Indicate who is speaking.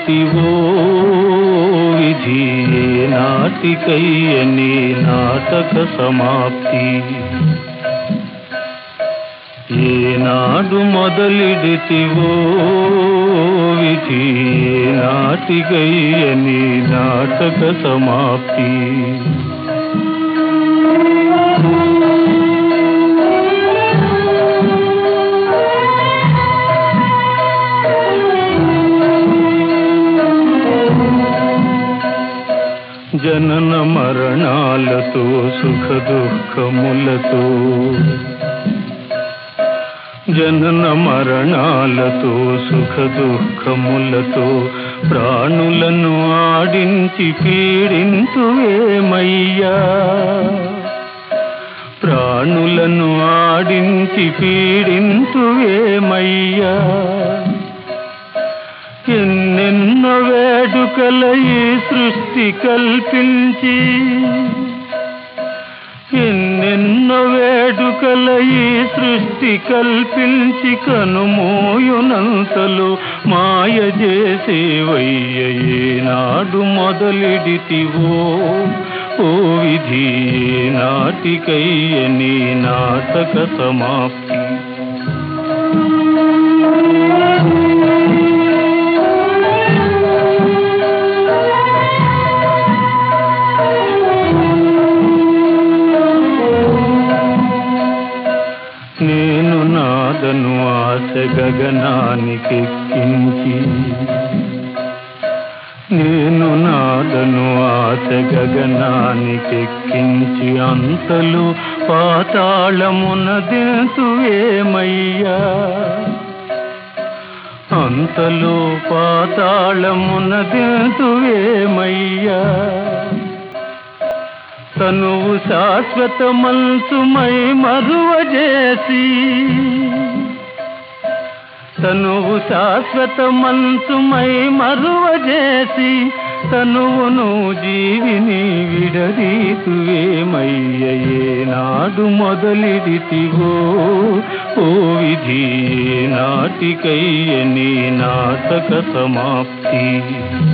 Speaker 1: మొదలిడితివో విధి నాటికయ్యని నాటక సమాప్తి ఏనాడు మొదలిడితివో విధి నాటికయ్యని నాటక సమాప్తి జనన మరణాలతో సుఖ దుఃఖములతో జనన మరణాలతో సుఖ దుఃఖములతో ప్రాణులను ఆడించి పీడింతువేమయ్యా ప్రాణులను ఆడించి పీడింతువేమయ్యా ఎన్నెన్నో వేడుకల ఈ సృష్టి కల్పించి ఎన్నెన్నో వేడుకల ఈ సృష్టి కల్పించి కనుమోయునంతలో మాయ చేసేవయ్య ఏనాడు మొదలిడితివో ఓ విధి నాటికయ్య నీ నాటక సమాప్తి నేను నాదను ఆశ గగనానికెక్కించి నేను నాదను ఆశ గగనానికెక్కించి అంతలు పాతాళమున దింతువేమయ్యా అంతలో పాతాళమున దింతువేమయ్యా తనువు శాశ్వత మనసుమై మరువజేసి తనువు శాశ్వత మనసుమై మరువజేసి తనువును జీవిని విడదీతువేమయ్యే నాడు మొదలిడితివో ఓ విధి నాటికయ్య నీ నాటక సమాప్తి